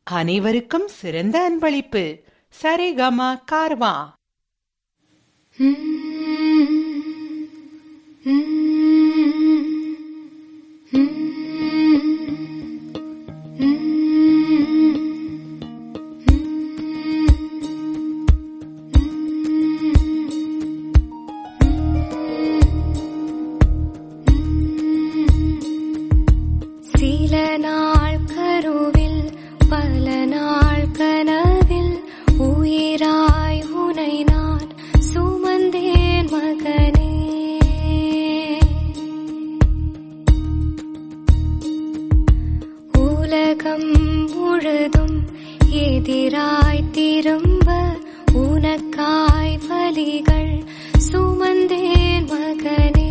அனைவருக்கும் சிறந்த அன்பளிப்பு சரிகமா கார்வா சில நாள் கருவில் பல நாள் கனவில் உயிராய் உனை நான் சுமந்தேன் மகனே உலகம் முழுதும் எதிராய் திரும்ப உனக்காய் வலிகள் சுமந்தேன் மகனே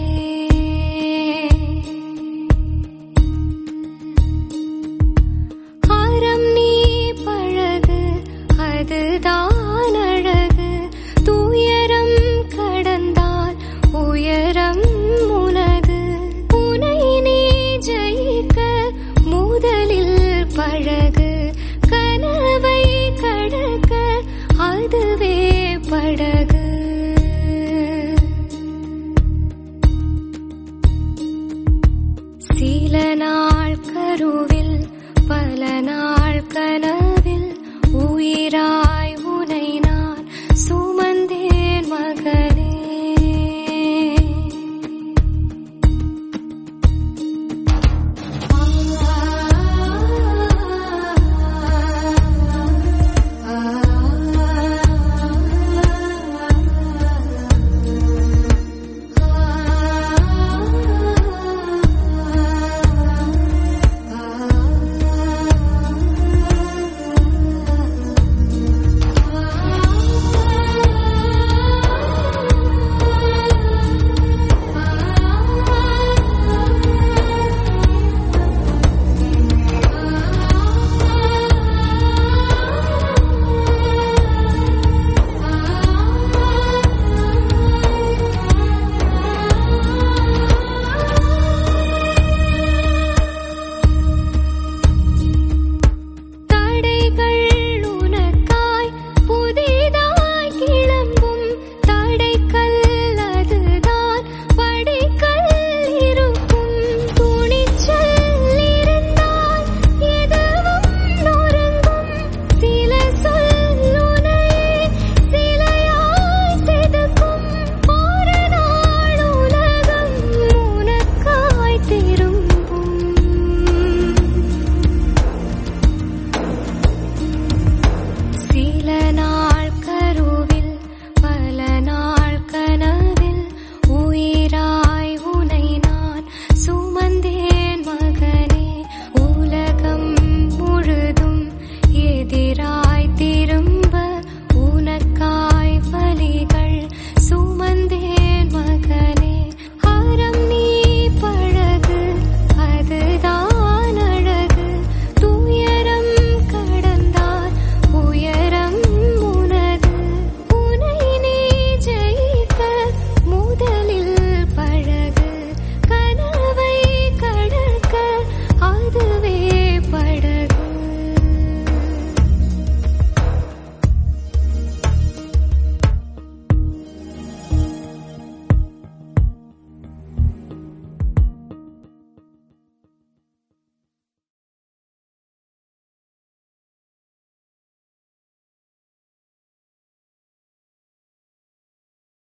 அறம் நீ பழகு அதுதான் அழகு துயரம் கடந்தால் உயரம் உனது உனை நீ ஜெயிக்க முதலில் பழகு கனவை கடக்க அதுவே படகு சில நாள் கருவில் பல நாள் கனவு